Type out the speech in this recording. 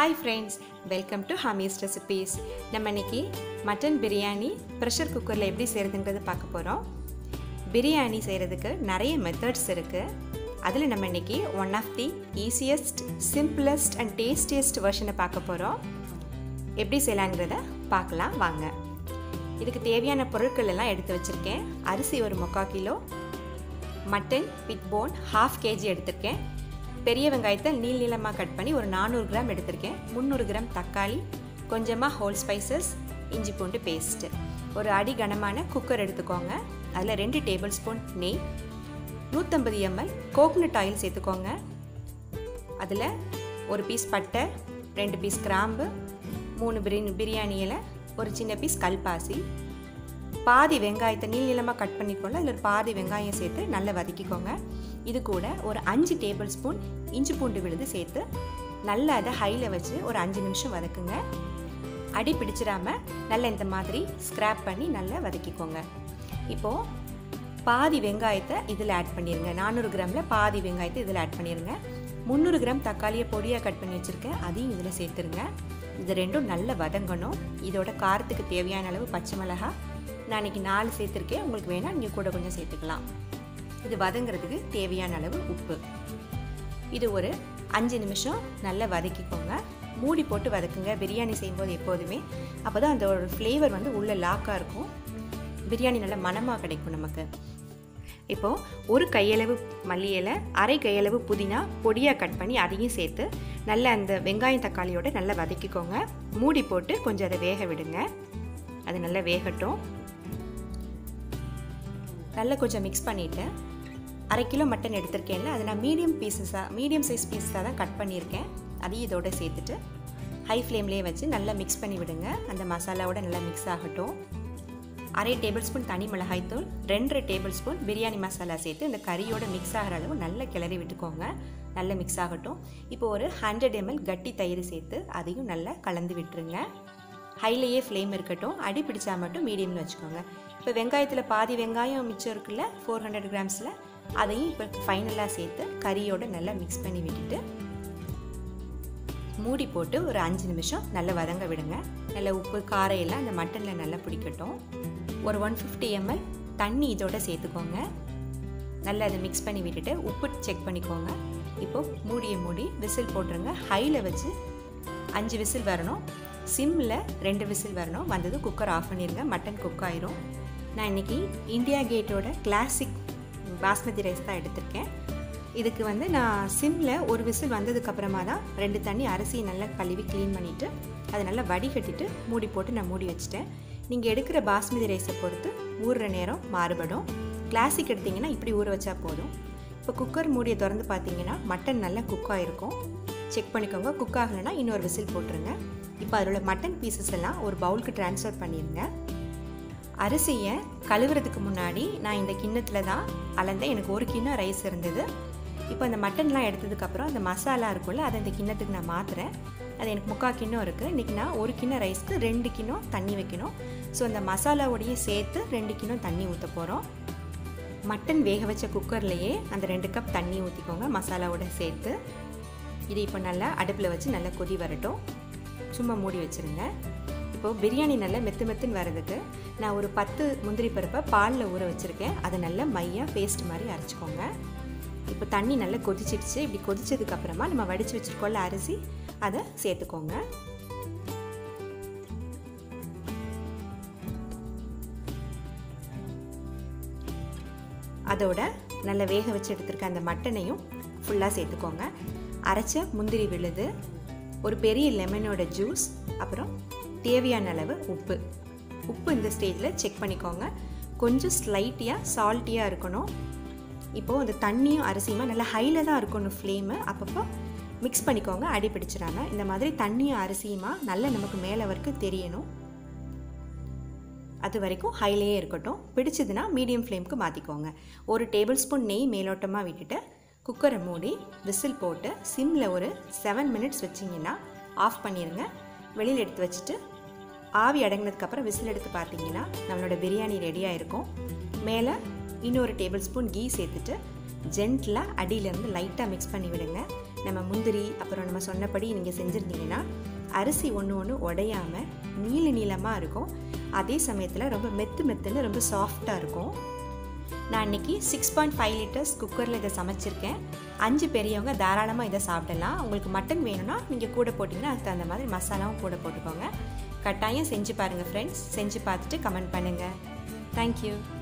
hi friends welcome to Hamee's recipes நம்ம இன்னைக்கு mutton biryani pressure குக்கரில் எப்படி செய்கிறதுன்றது பார்க்க போகிறோம் பிரியாணி செய்கிறதுக்கு நிறைய மெத்தட்ஸ் இருக்குது அதில் நம்ம இன்னைக்கு one of the easiest simplest and tastiest வெர்ஷனை பார்க்க போகிறோம் எப்படி செய்யலாங்கிறத பார்க்கலாம் வாங்க இதுக்கு தேவையான பொருட்கள் எல்லாம் எடுத்து வச்சுருக்கேன் அரிசி ஒரு முக்கால் kilo mutton with bone half KG எடுத்திருக்கேன் பெரிய வெங்காயத்தை நீள் நீளமாக கட் பண்ணி ஒரு நானூறு கிராம் எடுத்திருக்கேன் முந்நூறு கிராம் தக்காளி கொஞ்சமாக ஹோல் ஸ்பைசஸ் இஞ்சி பூண்டு பேஸ்ட்டு ஒரு அடி கனமான குக்கர் எடுத்துக்கோங்க அதில் ரெண்டு டேபிள் ஸ்பூன் நெய் நூற்றம்பது எம்எல் கோகனட் ஆயில் சேர்த்துக்கோங்க அதில் ஒரு பீஸ் பட்டை ரெண்டு பீஸ் கிராம்பு மூணு பிரியாணி பிரியாணி இலை ஒரு சின்ன பீஸ் கல்பாசி பாதி வெங்காயத்தை நீள் நீளமாக கட் பண்ணிக்கோங்க அதில் பாதி வெங்காயம் சேர்த்து நல்லா வதக்கிக்கோங்க இது கூட ஒரு அஞ்சு டேபிள் ஸ்பூன் இஞ்சி பூண்டு விழுது சேர்த்து நல்லா அதை ஹையில் வச்சு ஒரு அஞ்சு நிமிஷம் வதக்குங்க அடி பிடிச்சிடாம நல்லா இந்த மாதிரி ஸ்க்ராப் பண்ணி நல்லா வதக்கிக்கோங்க இப்போது பாதி வெங்காயத்தை இதில் ஆட் பண்ணிடுங்க நானூறு கிராமில் பாதி வெங்காயத்தை இதில் ஆட் பண்ணிடுங்க முந்நூறு கிராம் தக்காளியை பொடியாக கட் பண்ணி வச்சுருக்கேன் அதையும் இதில் சேர்த்துருங்க இது ரெண்டும் நல்லா வதங்கணும் இதோட காரத்துக்கு தேவையான அளவு பச்சை மிளகா நான் இன்றைக்கி நாலு சேர்த்துருக்கேன் உங்களுக்கு வேணால் நீங்கள் கூட கொஞ்சம் சேர்த்துக்கலாம் இது வதங்கிறதுக்கு தேவையான அளவு உப்பு இது ஒரு அஞ்சு நிமிஷம் நல்லா வதக்கிக்கோங்க மூடி போட்டு வதக்குங்க பிரியாணி செய்யும்போது எப்போதுமே அப்போ தான் அந்த ஒரு ஃப்ளேவர் வந்து உள்ளே லாக்காக இருக்கும் பிரியாணி நல்லா மனமாக கிடைக்கும் நமக்கு இப்போது ஒரு கையளவு மல்லி இலை அரை கையளவு புதினா பொடியாக கட் பண்ணி அதையும் சேர்த்து நல்லா அந்த வெங்காயம் தக்காளியோட நல்லா வதக்கிக்கோங்க மூடி போட்டு கொஞ்சம் அதை வேக விடுங்க அது நல்லா வேகட்டும் நல்லா கொஞ்சம் மிக்ஸ் பண்ணிவிட்டு அரை கிலோ மட்டன் எடுத்திருக்கேன்ல அதை நான் மீடியம் பீசஸாக மீடியம் சைஸ் பீஸஸாக தான் கட் பண்ணியிருக்கேன் அதையும் இதோட சேர்த்துட்டு ஹை ஃப்ளேம்லேயே வச்சு நல்லா மிக்ஸ் பண்ணி விடுங்க அந்த மசாலாவோட நல்லா மிக்ஸ் ஆகட்டும் அரை டேபிள் ஸ்பூன் தனி மிளகாய்த்தூள் ரெண்டரை டேபிள் ஸ்பூன் பிரியாணி மசாலா சேர்த்து இந்த கறியோட மிக்ஸ் ஆகிற அளவு நல்லா கிளறி விட்டுக்கோங்க நல்லா மிக்ஸ் ஆகட்டும் இப்போ ஒரு ஹண்ட்ரட் எம்எல் கட்டி தயிர் சேர்த்து அதையும் நல்லா கலந்து விட்டுருங்க ஹைலேயே ஃப்ளேம் இருக்கட்டும் அடி பிடிச்சா மட்டும் மீடியமில் வச்சுக்கோங்க இப்போ வெங்காயத்தில் பாதி வெங்காயம் மிச்சம் இருக்குல்ல ஃபோர் ஹண்ட்ரட் கிராம்ஸில் அதையும் இப்போ ஃபைனலாக சேர்த்து கறியோட நல்லா மிக்ஸ் பண்ணி விட்டுட்டு மூடி போட்டு ஒரு அஞ்சு நிமிஷம் நல்லா வதங்க விடுங்க நல்லா உப்பு காரம் எல்லாம் அந்த மட்டனில் நல்லா பிடிக்கட்டும் ஒரு ஒன் ஃபிஃப்டி எம்எல் தண்ணி இதோட சேர்த்துக்கோங்க நல்லா அதை மிக்ஸ் பண்ணி விட்டுட்டு உப்பு செக் பண்ணிக்கோங்க இப்போது மூடியை மூடி விசில் போட்டுருங்க ஹையில் வச்சு அஞ்சு விசில் வரணும் சிம்மில் ரெண்டு விசில் வரணும் வந்தது குக்கர் ஆஃப் பண்ணிடுங்க மட்டன் குக் ஆயிரும் நான் இன்றைக்கி இந்தியா கேட்டோட கிளாசிக் பாஸ்மதி ரைஸ் தான் எடுத்திருக்கேன் இதுக்கு வந்து நான் சிம்மில் ஒரு விசில் வந்ததுக்கப்புறமா தான் ரெண்டு தண்ணி அரிசியை நல்லா கழுவி க்ளீன் பண்ணிவிட்டு அதை நல்லா வடிகட்டிட்டு மூடி போட்டு நான் மூடி வச்சுட்டேன் நீங்கள் எடுக்கிற பாஸ்மதி ரைஸை பொறுத்து ஊறுற நேரம் மாறுபடும் கிளாசிக் எடுத்திங்கன்னா இப்படி ஊற வச்சா போதும் இப்போ குக்கர் மூடியை திறந்து பார்த்தீங்கன்னா மட்டன் நல்லா குக் ஆகிருக்கும் செக் பண்ணிக்கோங்க குக் ஆகலைன்னா இன்னொரு விசில் போட்டுருங்க இப்போ அதில் உள்ள மட்டன் பீசஸ் எல்லாம் ஒரு பவுலுக்கு ட்ரான்ஸ்ஃபர் பண்ணிடுங்க அரிசியை கழுவுறதுக்கு முன்னாடி நான் இந்த கிண்ணத்தில் தான் அளந்தேன் எனக்கு ஒரு கிண்ணம் ரைஸ் இருந்தது இப்போ அந்த மட்டன்லாம் எடுத்ததுக்கப்புறம் அந்த மசாலா இருக்கும்ல அதை இந்த கிண்ணத்துக்கு நான் மாற்றுறேன் அது எனக்கு முக்கால் கிண்ணம் இருக்குது இன்றைக்கி நான் ஒரு கிண்ணம் ரைஸ்க்கு ரெண்டு கிண்ணம் தண்ணி வைக்கணும் ஸோ அந்த மசாலாவோடையே சேர்த்து ரெண்டு கிண்ணம் தண்ணி ஊற்ற போகிறோம் மட்டன் வேக வச்ச குக்கர்லேயே அந்த ரெண்டு கப் தண்ணி ஊற்றிக்கோங்க மசாலாவோட சேர்த்து இது இப்போ நல்லா அடுப்பில் வச்சு நல்லா கொதி வரட்டும் சும்மா மூடி வச்சுருங்க இப்போது பிரியாணி நல்லா மெத்து மெத்துன்னு வர்றதுக்கு நான் ஒரு பத்து முந்திரி பருப்பை பாலில் ஊற வச்சுருக்கேன் அதை நல்லா மையாக பேஸ்ட் மாதிரி அரைச்சிக்கோங்க இப்போ தண்ணி நல்லா கொதிச்சிடுச்சு இப்படி கொதிச்சதுக்கப்புறமா நம்ம வடித்து வச்சுருக்கோம்ல அரிசி அதை சேர்த்துக்கோங்க அதோட நல்லா வேக வச்சு எடுத்துருக்க அந்த மட்டனையும் ஃபுல்லாக சேர்த்துக்கோங்க அரைச்ச முந்திரி விழுது ஒரு பெரிய லெமனோட ஜூஸ் அப்புறம் தேவையான அளவு உப்பு உப்பு இந்த ஸ்டேஜில் செக் பண்ணிக்கோங்க கொஞ்சம் ஸ்லைட்டியாக சால்ட்டியாக இருக்கணும் இப்போது அந்த தண்ணியும் அரிசியுமா நல்லா ஹையில் தான் இருக்கணும் ஃப்ளேமு அப்பப்போ மிக்ஸ் பண்ணிக்கோங்க அடி பிடிச்சிடாம இந்த மாதிரி தண்ணியும் அரிசியுமா நல்லா நமக்கு மேலே வரைக்கும் தெரியணும் அது வரைக்கும் ஹைலேயே இருக்கட்டும் பிடிச்சதுன்னா மீடியம் ஃப்ளேமுக்கு மாற்றிக்கோங்க ஒரு டேபிள் ஸ்பூன் நெய் மேலோட்டமாக விட்டுட்டு குக்கரை மூடி விசில் போட்டு சிம்மில் ஒரு செவன் மினிட்ஸ் வச்சிங்கன்னா ஆஃப் பண்ணிடுங்க வெளியில் எடுத்து வச்சுட்டு ஆவி அடங்கினதுக்கப்புறம் விசில் எடுத்து பார்த்தீங்கன்னா நம்மளோட பிரியாணி ரெடியாக இருக்கும் மேலே இன்னொரு டேபிள் ஸ்பூன் கீ சேர்த்துட்டு ஜென்டிலாக அடியிலேருந்து லைட்டாக மிக்ஸ் பண்ணி விடுங்க நம்ம முந்திரி அப்புறம் நம்ம சொன்னபடி நீங்கள் செஞ்சுருந்தீங்கன்னா அரிசி ஒன்று ஒன்று உடையாமல் நீள நீளமாக இருக்கும் அதே சமயத்தில் ரொம்ப மெத்து மெத்துன்னு ரொம்ப சாஃப்டாக இருக்கும் நான் இன்றைக்கி சிக்ஸ் பாயிண்ட் ஃபைவ் லிட்டர்ஸ் குக்கரில் இதை சமைச்சிருக்கேன் அஞ்சு பெரியவங்க தாராளமாக இதை சாப்பிடலாம் உங்களுக்கு மட்டன் வேணும்னா நீங்கள் கூட போட்டிங்கன்னா அதுக்கு தகுந்த மாதிரி மசாலாவும் கூட போட்டுக்கோங்க கட்டாயம் செஞ்சு பாருங்கள் ஃப்ரெண்ட்ஸ் செஞ்சு பார்த்துட்டு கமெண்ட் பண்ணுங்கள் தேங்க்யூ